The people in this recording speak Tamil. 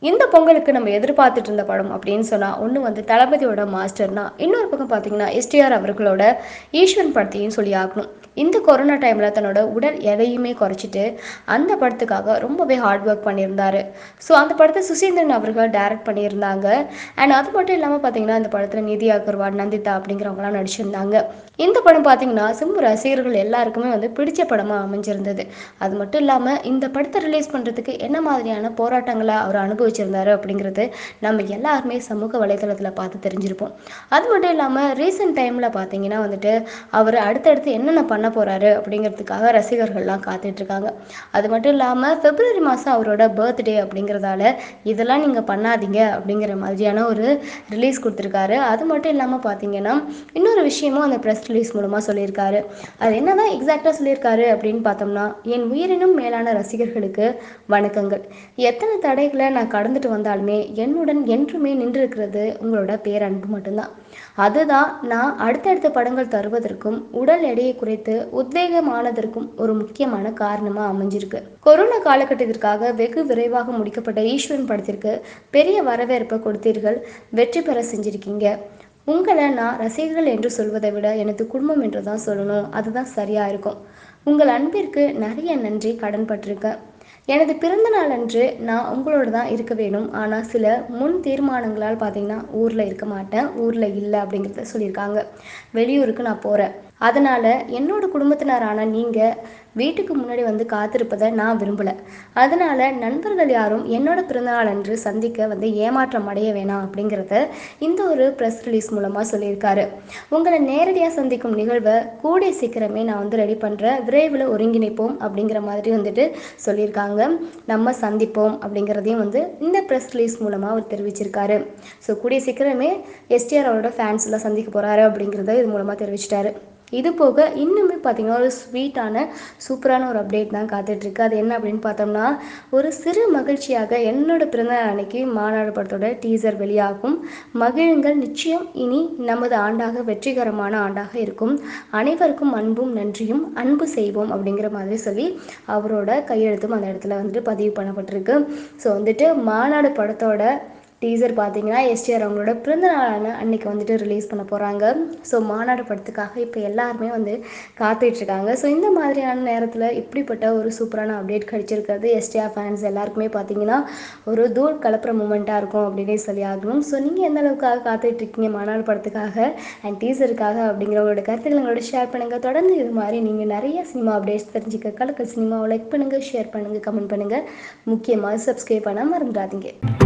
இந்த பொங்கலுக்கு நம்ம எதிர்பார்த்துட்டு இருந்த படம் அப்படின்னு சொன்னால் ஒன்று வந்து தளபதியோட மாஸ்டர்னா இன்னொரு பக்கம் பார்த்தீங்கன்னா எஸ்டிஆர் அவர்களோட ஈஸ்வரன் படத்தையும் சொல்லி ஆகணும் இந்த கொரோனா டைமில் தன்னோட உடல் எதையுமே குறைச்சிட்டு அந்த படத்துக்காக ரொம்பவே ஹார்ட் ஒர்க் பண்ணியிருந்தாரு ஸோ அந்த படத்தை சுசீந்திரன் அவர்கள் டைரக்ட் பண்ணியிருந்தாங்க அண்ட் அது மட்டும் இல்லாமல் பார்த்தீங்கன்னா இந்த படத்தில் நிதி அகர்வால் நந்திதா அப்படிங்கிறவங்களாம் நடிச்சிருந்தாங்க இந்த படம் பார்த்தீங்கன்னா சிம்பு ரசிகர்கள் எல்லாருக்குமே வந்து பிடிச்ச படமாக அமைஞ்சிருந்தது அது மட்டும் இல்லாமல் இந்த படத்தை ரிலீஸ் பண்ணுறதுக்கு என்ன மாதிரியான போராட்டங்களை அவர் அனுபவிச்சிருந்தாரு அப்படிங்கிறது நம்ம எல்லாருமே சமூக வலைதளத்தில் பார்த்து தெரிஞ்சிருப்போம் அது மட்டும் இல்லாமல் ரீசெண்ட் டைமில் பார்த்தீங்கன்னா வந்துட்டு அவர் அடுத்தடுத்து என்னென்ன பண்ண போகிறாரு அப்படிங்கிறதுக்காக ரசிகர்கள்லாம் காத்துட்டு இருக்காங்க அது மட்டும் இல்லாமல் பிப்ரவரி மாதம் அவரோட பர்த்டே அப்படிங்கிறதால இதெல்லாம் நீங்கள் பண்ணாதீங்க அப்படிங்கிற மாதிரியான ஒரு ரிலீஸ் கொடுத்துருக்காரு அது மட்டும் இல்லாமல் பார்த்தீங்கன்னா இன்னொரு விஷயமும் அந்த ப்ரெஸ் ரிலீஸ் மூலமாக சொல்லியிருக்காரு அது என்னதான் எக்ஸாக்டாக சொல்லியிருக்காரு அப்படின்னு பார்த்தோம்னா என் உயிரினும் மேலான ரசிகர்களுக்கு வணக்கங்கள் எத்தனை தடைகளை நான் கடந்துட்டு வந்தாலுமே என்னுடன் என்றுமே நின்றிருக்கிறது உங்களோட பேரன்பு மட்டும்தான் அதுதான் நான் அடுத்தடுத்த படங்கள் தருவதற்கும் உடல் எடையை குறைத்து உத்வேகமானதற்கும் ஒரு முக்கியமான காரணமாக அமைஞ்சிருக்கு கொரோனா காலகட்டத்திற்காக வெகு விரைவாக முடிக்கப்பட்ட ஈஸ்வரன் படத்திற்கு பெரிய வரவேற்பை கொடுத்தீர்கள் வெற்றி பெற செஞ்சிருக்கீங்க உங்களை நான் ரசிகர்கள் என்று சொல்வதை விட எனது குடும்பம் என்று தான் சொல்லணும் அதுதான் சரியாக இருக்கும் உங்கள் அன்பிற்கு நிறைய நன்றி கடன் பட்டிருக்கேன் எனது பிறந்த நாள் அன்று நான் உங்களோட தான் இருக்க வேணும் ஆனால் சில முன் தீர்மானங்களால் பார்த்தீங்கன்னா ஊரில் இருக்க மாட்டேன் ஊரில் இல்லை அப்படிங்கிறத சொல்லியிருக்காங்க வெளியூருக்கு நான் போகிறேன் அதனால் என்னோட குடும்பத்தினரான நீங்கள் வீட்டுக்கு முன்னாடி வந்து காத்திருப்பதை நான் விரும்பலை அதனால் நண்பர்கள் யாரும் என்னோட பிறந்தநாள் அன்று சந்திக்க வந்து ஏமாற்றம் அடைய வேணாம் அப்படிங்கிறத இந்த ஒரு ப்ரெஸ் ரிலீஸ் மூலமாக சொல்லியிருக்காரு உங்களை நேரடியாக சந்திக்கும் நிகழ்வை கூடிய சீக்கிரமே நான் வந்து ரெடி பண்ணுறேன் விரைவில் ஒருங்கிணைப்போம் அப்படிங்கிற மாதிரி வந்துட்டு சொல்லியிருக்காங்க நம்ம சந்திப்போம் அப்படிங்கிறதையும் வந்து இந்த ப்ரெஸ் ரிலீஸ் மூலமாக அவர் தெரிவிச்சிருக்காரு ஸோ கூடிய சீக்கிரமே எஸ்டிஆர் அவரோட ஃபேன்ஸ் எல்லாம் சந்திக்க போகிறாரு அப்படிங்கிறத இது மூலமாக தெரிவிச்சிட்டாரு இது போக இன்னுமே பார்த்தீங்கன்னா ஒரு ஸ்வீட்டான சூப்பரான ஒரு அப்டேட் தான் காத்துட்ருக்கு அது என்ன அப்படின்னு பார்த்தோம்னா ஒரு சிறு மகிழ்ச்சியாக என்னோட பிறந்தநாள் அன்னைக்கு மாநாடு படத்தோட டீசர் வெளியாகும் மகிழுங்கள் நிச்சயம் இனி நமது ஆண்டாக வெற்றிகரமான ஆண்டாக இருக்கும் அனைவருக்கும் அன்பும் நன்றியும் அன்பு செய்வோம் அப்படிங்கிற மாதிரி சொல்லி அவரோட கையெழுத்தும் அந்த இடத்துல வந்துட்டு பதிவு பண்ணப்பட்டிருக்கு ஸோ வந்துட்டு மாநாடு படத்தோட டீசர் பார்த்தீங்கன்னா எஸ்டிஆர் அவங்களோட பிறந்த நாளான அன்னைக்கு வந்துட்டு ரிலீஸ் பண்ண போகிறாங்க ஸோ மாநாடு படத்துக்காக இப்போ எல்லாருமே வந்து காத்துட்ருக்காங்க ஸோ இந்த மாதிரியான நேரத்தில் இப்படிப்பட்ட ஒரு சூப்பரான அப்டேட் கிடைச்சிருக்கிறது எஸ்டிஆர் ஃபேன்ஸ் எல்லாருக்குமே பார்த்தீங்கன்னா ஒரு தூள் கலப்புற மூமெண்ட்டாக இருக்கும் அப்படின்னே சொல்லி ஆகணும் ஸோ நீங்கள் எந்த அளவுக்காக காத்துட்ருக்கீங்க மாநாடு படத்துக்காக அண்ட் டீசருக்காக அப்படிங்கிறவங்களோட கருத்துக்களை எங்களோட ஷேர் பண்ணுங்கள் தொடர்ந்து இது மாதிரி நீங்கள் நிறைய சினிமா அப்டேட்ஸ் தெரிஞ்சுக்க கலக்கல் சினிமாவை லைக் பண்ணுங்கள் ஷேர் பண்ணுங்கள் கமெண்ட் பண்ணுங்கள் முக்கியமாக சப்ஸ்கிரைப் பண்ண மறந்துடாதீங்க